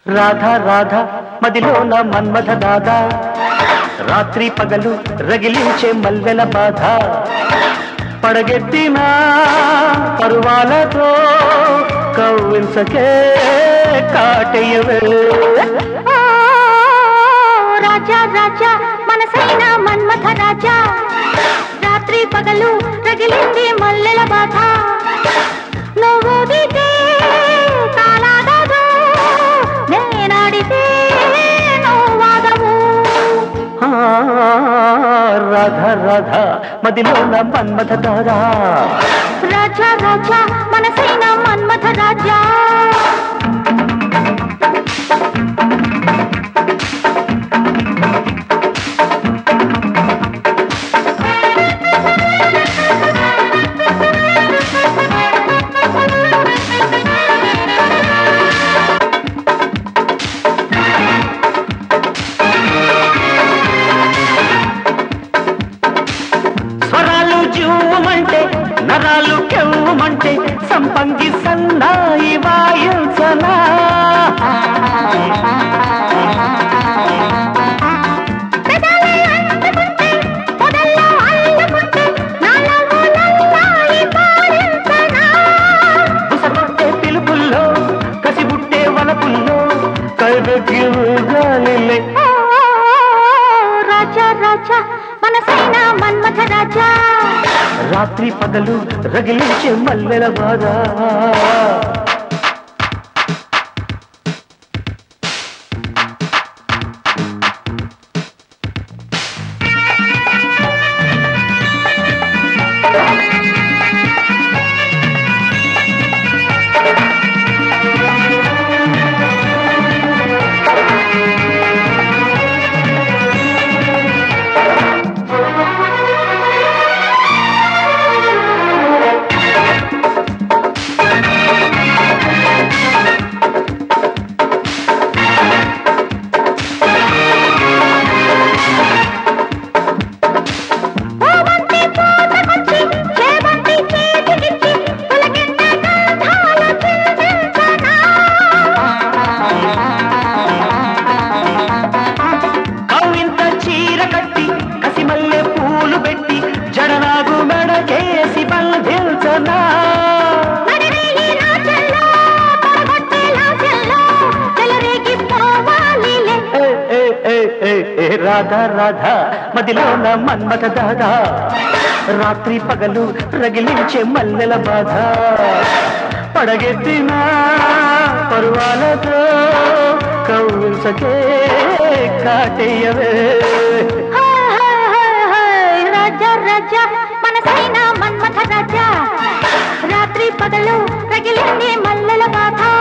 రాధా రాధా మదిలోన మన్మథ దాదా రాత్రి పగలు రగిలించే మల్లెల బాధ పడగెత్తిన పరువాలతో కవ్వించకే కాటయ్యవే ఓ రాజా రాజా మనసైన మన్మథ రాజా రాత్రి పగలు రగిలింది మల్లెల బాధ నువ్వు దిగే తాళాగదు నేనాడితే నువ్వాగవు ఆ, రాధా రాధా మదిలోన మన్మథ దాదా రాజా రాజా మనసైన మన్మథ రాజా స్వరాలు జూమంటే నరాలు కెవ్వమంటే సంపంగి సన్నాయి వాయించనా పెదాలే అంటుకుంటే పొదల్లో అల్లుకుంటే నాలో లల్లాయి పాడించనా బుసబుట్టే పిలుపుల్లో కసిబుట్టే వలపుల్లో కైబెక్కి గాలిలే ఓ రాజా రాజా మనసైన మన్మథ రాజా రాత్రి పగలు రగిలించే మల్లెల బాధ పూవంతి పూతకొచ్చి చేమంతి చేతికిచ్చి పులకింత గంధాలు చిందించనా కవ్వింత చీర కట్టి కసిమల్లె పూలు పెట్టి జడనాగు మెడకేసి బంధించనా నడిరేయి రాజల్లో పడగొట్టే లాజల్లో చెలరేగి పోవాలిలే ఏ, ఏ, ఏ, ఏ, ఏ, రాధా రాధా మదిలోన మన్మథ దాదా రాత్రి పగలు రగిలించే మల్లెల బాధ పడగెత్తిన పరువాలతో కవ్వించకే కాటేయవే హాయ్ హాయ్ హాయ్ హాయ్ రాజా రాజా మనసైన మన్మథ రాజా రాత్రి పగలు రగిలింది మల్లెల బాధ